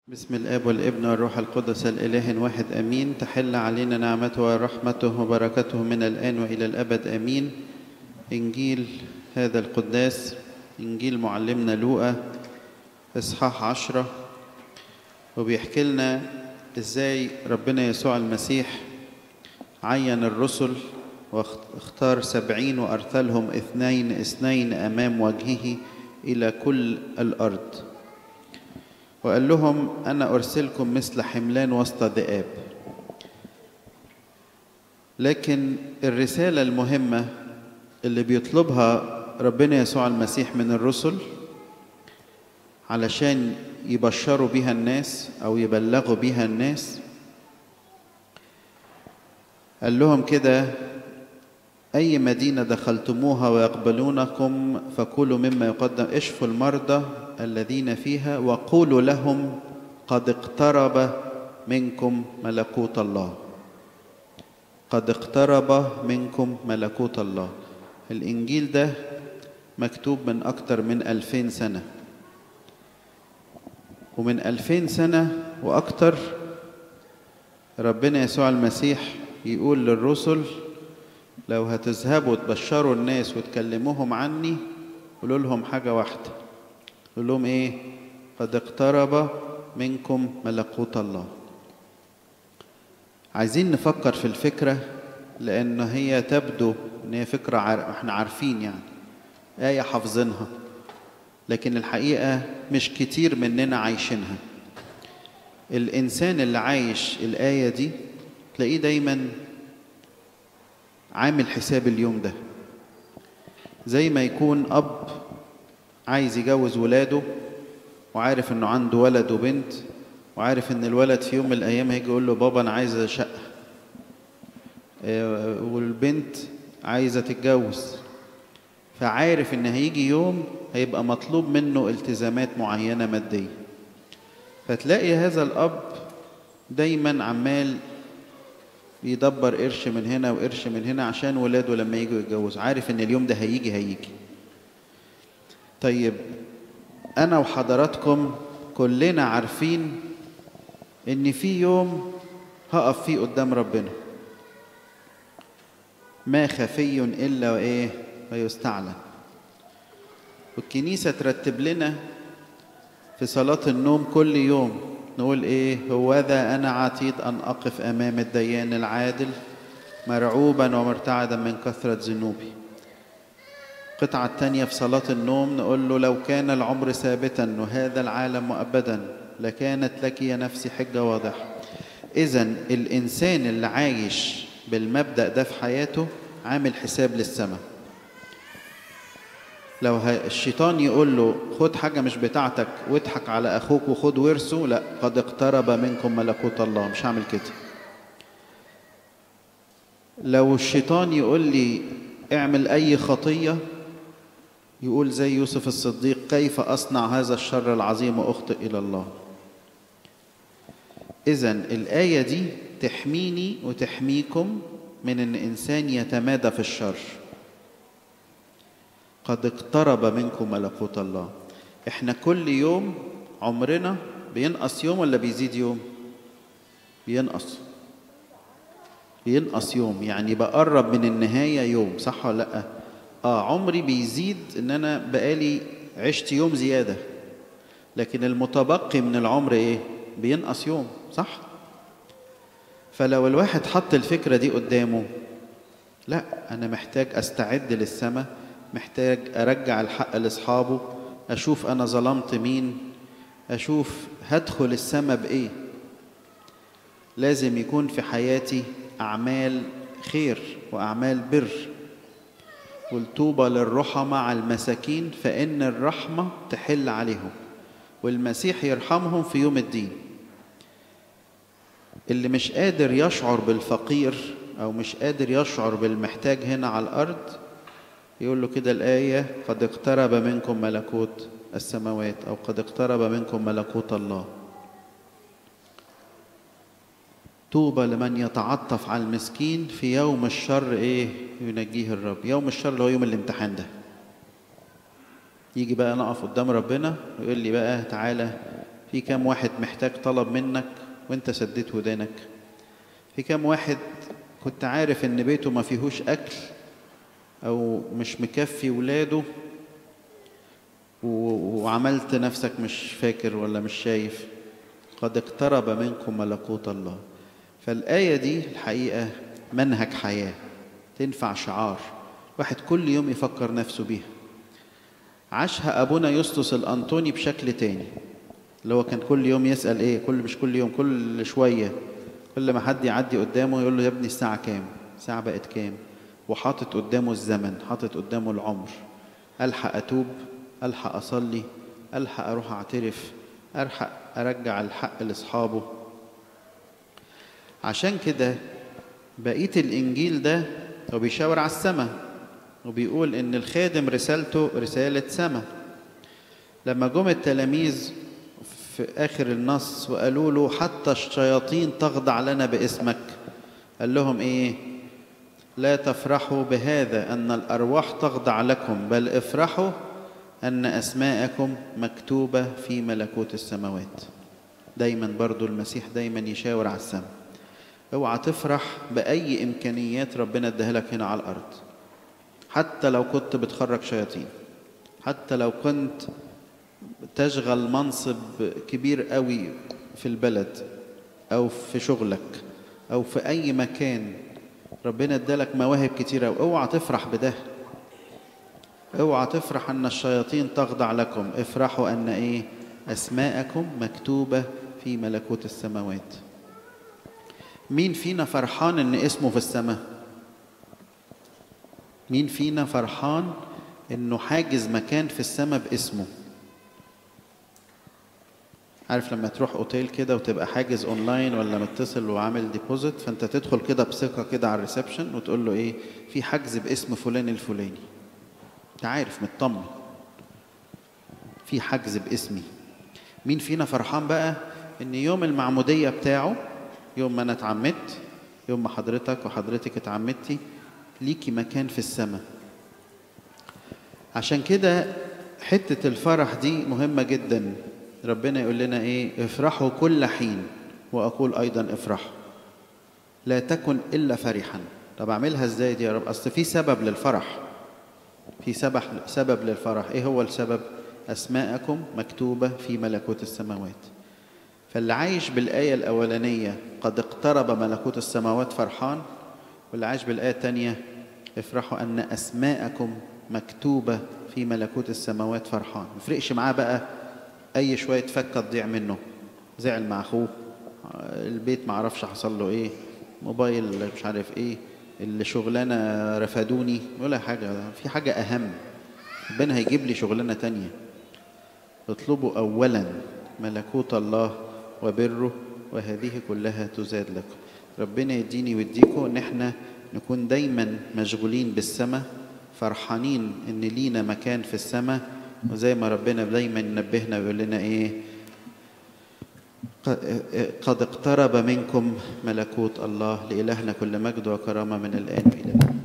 بسم الاب والابن والروح القدس الاله واحد امين تحل علينا نعمته ورحمته وبركته من الان والى الابد امين انجيل هذا القداس انجيل معلمنا لوقا اصحاح عشرة وبيحكي لنا ازاي ربنا يسوع المسيح عين الرسل واختار سبعين وارسلهم اثنين اثنين امام وجهه الى كل الارض وقال لهم أنا أرسلكم مثل حملان وسط ذئاب لكن الرسالة المهمة اللي بيطلبها ربنا يسوع المسيح من الرسل علشان يبشروا بها الناس أو يبلغوا بها الناس قال لهم كده أي مدينة دخلتموها ويقبلونكم فكلوا مما يقدم اشفوا المرضى الذين فيها وقولوا لهم قد اقترب منكم ملكوت الله قد اقترب منكم ملكوت الله الإنجيل ده مكتوب من أكتر من ألفين سنة ومن ألفين سنة وأكتر ربنا يسوع المسيح يقول للرسل لو هتذهبوا تبشروا الناس وتكلموهم عني قولوا لهم حاجة واحدة قول لهم ايه قد اقترب منكم ملكوت الله عايزين نفكر في الفكرة لأن هي تبدو إن هي فكرة عار... احنا عارفين يعني آية حافظينها لكن الحقيقة مش كتير مننا عايشينها الإنسان اللي عايش الآية دي تلاقيه دايما عامل حساب اليوم ده زي ما يكون أب عايز يجوز ولاده وعارف انه عنده ولد وبنت وعارف ان الولد في يوم من الايام هيجي يقول له بابا انا عايز شقه والبنت عايزه تتجوز فعارف ان هيجي يوم هيبقى مطلوب منه التزامات معينه ماديه فتلاقي هذا الاب دايما عمال يدبر قرش من هنا وقرش من هنا عشان ولاده لما يجوا يتجوزوا عارف ان اليوم ده هيجي هيجي طيب أنا وحضراتكم كلنا عارفين إن في يوم هقف فيه قدام ربنا ما خفي إلا وإيه ويستعلن والكنيسة ترتب لنا في صلاة النوم كل يوم نقول إيه هو ذا أنا عتيد أن أقف أمام الديان العادل مرعوبا ومرتعدا من كثرة ذنوبي القطعة الثانية في صلاة النوم نقول له لو كان العمر ثابتا وهذا العالم مؤبدا لكانت لك يا نفسي حجة واضحة إذا الإنسان اللي عايش بالمبدأ ده في حياته عامل حساب للسماء لو الشيطان يقول له خد حاجة مش بتاعتك واضحك على أخوك وخد ورثه لا قد اقترب منكم ملكوت الله مش هعمل كده لو الشيطان يقول لي اعمل أي خطية يقول زي يوسف الصديق كيف أصنع هذا الشر العظيم وأخطئ إلى الله إذا الآية دي تحميني وتحميكم من أن إنسان يتمادى في الشر قد اقترب منكم ملكوت الله إحنا كل يوم عمرنا بينقص يوم ولا بيزيد يوم بينقص بينقص يوم يعني بقرب من النهاية يوم صح ولا لأ آه عمري بيزيد إن أنا بقالي عشت يوم زيادة لكن المتبقي من العمر إيه بينقص يوم صح فلو الواحد حط الفكرة دي قدامه لا أنا محتاج أستعد للسماء محتاج أرجع الحق لأصحابه أشوف أنا ظلمت مين أشوف هدخل السماء بإيه لازم يكون في حياتي أعمال خير وأعمال بر والطوبى للرحمة مع المساكين فإن الرحمة تحل عليهم والمسيح يرحمهم في يوم الدين اللي مش قادر يشعر بالفقير أو مش قادر يشعر بالمحتاج هنا على الأرض يقول له كده الآية قد اقترب منكم ملكوت السماوات أو قد اقترب منكم ملكوت الله طوبى لمن يتعطف على المسكين في يوم الشر ايه ينجيه الرب يوم الشر اللي هو يوم الامتحان ده يجي بقى نقف قدام ربنا ويقول لي بقى تعالى في كام واحد محتاج طلب منك وانت سديت ودانك في كام واحد كنت عارف ان بيته ما فيهوش اكل او مش مكفي ولاده و- وعملت نفسك مش فاكر ولا مش شايف قد اقترب منكم ملكوت الله فالآية دي الحقيقة منهج حياة تنفع شعار واحد كل يوم يفكر نفسه بيها عاشها أبونا يسطس الأنطوني بشكل تاني اللي هو كان كل يوم يسأل إيه كل مش كل يوم كل شوية كل ما حد يعدي قدامه يقول له يا ابني الساعة كام الساعة بقت كام وحاطط قدامه الزمن حاطط قدامه العمر ألحق أتوب ألحق أصلي ألحق أروح أعترف ألحق أرجع الحق لأصحابه عشان كده بقية الإنجيل ده هو بيشاور على السماء وبيقول إن الخادم رسالته رسالة سماء لما جم التلاميذ في آخر النص وقالوا له حتى الشياطين تخضع لنا باسمك قال لهم إيه لا تفرحوا بهذا أن الأرواح تخضع لكم بل افرحوا أن أسماءكم مكتوبة في ملكوت السماوات دايما برضو المسيح دايما يشاور على السماء اوعى تفرح بأي إمكانيات ربنا اداها لك هنا على الأرض حتى لو كنت بتخرج شياطين حتى لو كنت تشغل منصب كبير قوي في البلد أو في شغلك أو في أي مكان ربنا ادالك مواهب كتيرة اوعى تفرح بده اوعى تفرح ان الشياطين تخضع لكم افرحوا ان ايه اسماءكم مكتوبة في ملكوت السماوات مين فينا فرحان ان اسمه في السماء مين فينا فرحان انه حاجز مكان في السماء باسمه عارف لما تروح اوتيل كده وتبقى حاجز اونلاين ولا متصل وعامل ديبوزيت فانت تدخل كده بثقه كده على الريسبشن وتقول له ايه في حجز باسم فلان الفلاني انت عارف مطمن في حجز باسمي مين فينا فرحان بقى ان يوم المعموديه بتاعه يوم ما انا اتعمدت يوم ما حضرتك وحضرتك اتعمدتي ليكي مكان في السماء عشان كده حته الفرح دي مهمه جدا ربنا يقول لنا ايه افرحوا كل حين واقول ايضا افرحوا لا تكن الا فرحا طب اعملها ازاي دي يا رب اصل في سبب للفرح في سبب سبب للفرح ايه هو السبب اسماءكم مكتوبه في ملكوت السماوات فاللي عايش بالايه الاولانيه قد اقترب ملكوت السماوات فرحان واللي عايش بالايه الثانيه افرحوا ان اسماءكم مكتوبه في ملكوت السماوات فرحان ما يفرقش معاه بقى اي شويه فكه تضيع منه زعل مع اخوه البيت ما عرفش حصل له ايه موبايل مش عارف ايه الشغلانه رفدوني ولا حاجه في حاجه اهم ربنا هيجيب لي شغلانه تانية اطلبوا اولا ملكوت الله وبره وهذه كلها تزاد لكم ربنا يديني ويديكم ان احنا نكون دايما مشغولين بالسماء فرحانين ان لينا مكان في السماء وزي ما ربنا دايما ينبهنا ويقول لنا ايه قد اقترب منكم ملكوت الله لإلهنا كل مجد وكرامة من الآن وإلى الأبد